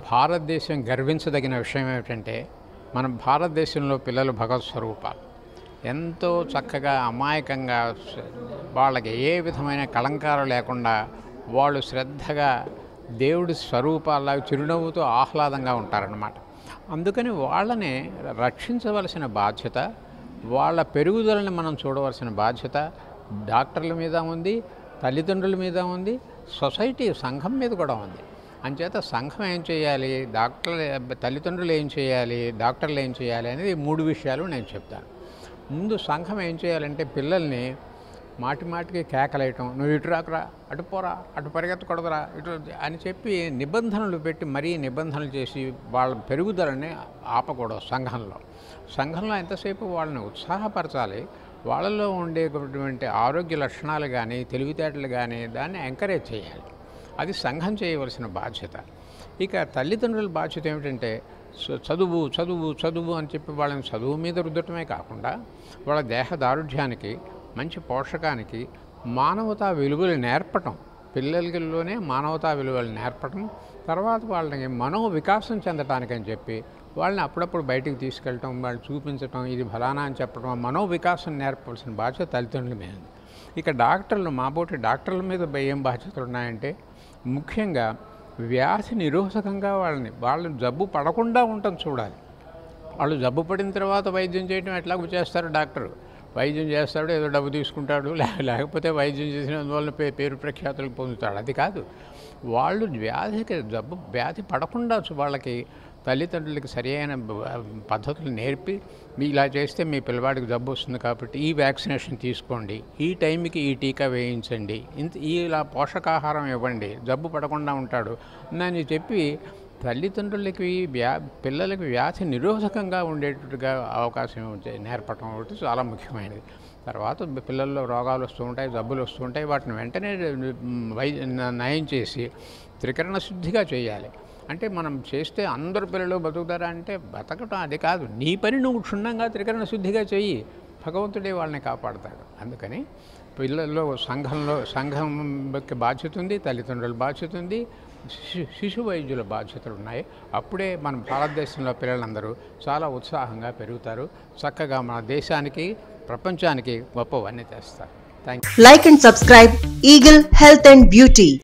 భారతదేశం గర్వించదగిన విషయం ఏమిటంటే మన భారతదేశంలో పిల్లలు భగవత్ స్వరూపాలు ఎంతో చక్కగా అమాయకంగా స- వాళ్ళకి ఏ విధమైన కళంకారం లేకుండా వాళ్ళు శ్రద్ధగా దేవుడి స్వరూపాల చిరునవ్వుతో ఆహ్లాదంగా ఉంటారన్నమాట అందుకని వాళ్ళని రక్షించవలసిన బాధ్యత వాళ్ళ పెరుగుదలని మనం చూడవలసిన బాధ్యత డాక్టర్ల మీద ఉంది తల్లిదండ్రుల మీద ఉంది సొసైటీ సంఘం మీద కూడా ఉంది అంచేత సంఘం ఏం చేయాలి డాక్టర్లు తల్లిదండ్రులు ఏం చేయాలి డాక్టర్లు ఏం చేయాలి అనేది మూడు విషయాలు నేను చెప్తాను ముందు సంఘం ఏం చేయాలంటే పిల్లల్ని మాటి మాటికి కేకలేయటం నువ్వు ఇటు రాకురా అటు పోరా అటు పరిగెత్తకూడదురా ఇటు అని చెప్పి నిబంధనలు పెట్టి మరీ నిబంధనలు చేసి వాళ్ళ పెరుగుదలని ఆపకూడదు సంఘంలో సంఘంలో ఎంతసేపు వాళ్ళని ఉత్సాహపరచాలి వాళ్ళలో ఉండేటువంటి ఆరోగ్య లక్షణాలు కానీ తెలివితేటలు కానీ దాన్ని ఎంకరేజ్ చేయాలి అది సంఘం చేయవలసిన బాధ్యత ఇక తల్లిదండ్రుల బాధ్యత ఏమిటంటే చ- చదువు చదువు చదువు అని చెప్పి వాళ్ళని చదువు మీద రుద్దటమే కాకుండా వాళ్ళ దేహ దారుఢ్యానికి మంచి పోషకానికి మానవతా విలువలు నేర్పటం పిల్లలలోనే మానవతా విలువలు నేర్పటం తర్వాత వాళ్ళని మనో వికాసం చెందటానికని చెప్పి వాళ్ళని అప్పుడప్పుడు బయటికి తీసుకెళ్ళటం వాళ్ళు చూపించటం ఇది ఫలానా అని చెప్పడం మనో వికాసం నేర్పవలసిన బాధ్యత తల్లిదండ్రుల మీద ఉంది. ఇక డాక్టర్లు మాబోటి డాక్టర్ల మీద ఏం బాధ్యతలు ఉన్నాయంటే ముఖ్యంగా వ్యాధి నిరోధకంగా వాళ్ళని వాళ్ళని జబ్బు పడకుండా ఉండటం చూడాలి వాళ్ళు జబ్బు పడిన తర్వాత వైద్యం చేయడం ఎట్లాగో చేస్తారు డాక్టరు వైద్యం చేస్తాడు ఏదో డబ్బు తీసుకుంటాడు లే- లేకపోతే వైద్యం చేసినందువల్ల పే పేరు ప్రఖ్యాతులు పొందుతాడు అది కాదు వాళ్ళు వ్యాధికి జబ్బు వ్యాధి పడకుండా చు- వాళ్ళకి తల్లిదండ్రులకి సరియైన బ- పద్ధతులు నేర్పి మీ ఇలా చేస్తే మీ పిల్లవాడికి జబ్బు వస్తుంది కాబట్టి ఈ వ్యాక్సినేషన్ తీసుకోండి ఈ టైంకి ఈ టీకా వేయించండి ఇంత ఈ ఇలా పోషకాహారం ఇవ్వండి జబ్బు పడకుండా ఉంటాడు అని చెప్పి తల్లిదండ్రులకి వ్యా పిల్లలకి వ్యాధి నిరోధకంగా ఉండేటట్టుగా అవకాశం ఉంటే నేర్పటం ఒకటి చాలా ముఖ్యమైనది తర్వాత పిల్లల్లో రోగాలు వస్తూ ఉంటాయి జబ్బులు వస్తూ ఉంటాయి వాటిని వెంటనే మ్, వై న- నయం చేసి త్రికరణ శుద్ధిగా చేయాలి అంటే మనం చేస్తే అందరు పిల్లలు బతుకుతారా అంటే బతకటం అది కాదు నీ పని నువ్వు క్షుణ్ణంగా త్రికరణ శుద్ధిగా చెయ్యి భగవంతుడే వాళ్ళని కాపాడతాడు అందుకని పిల్లల్లో సంఘంలో సంఘంకి బాధ్యత ఉంది తల్లిదండ్రుల బాధ్యత ఉంది శిశు శిశు వైద్యుల బాధ్యతలు ఉన్నాయి అప్పుడే మన భారతదేశంలో పిల్లలందరూ చాలా ఉత్సాహంగా పెరుగుతారు చక్కగా మన దేశానికి ప్రపంచానికి గొప్పవన్నీ తెస్తారు thank you Like and subscribe Eagle Health and Beauty.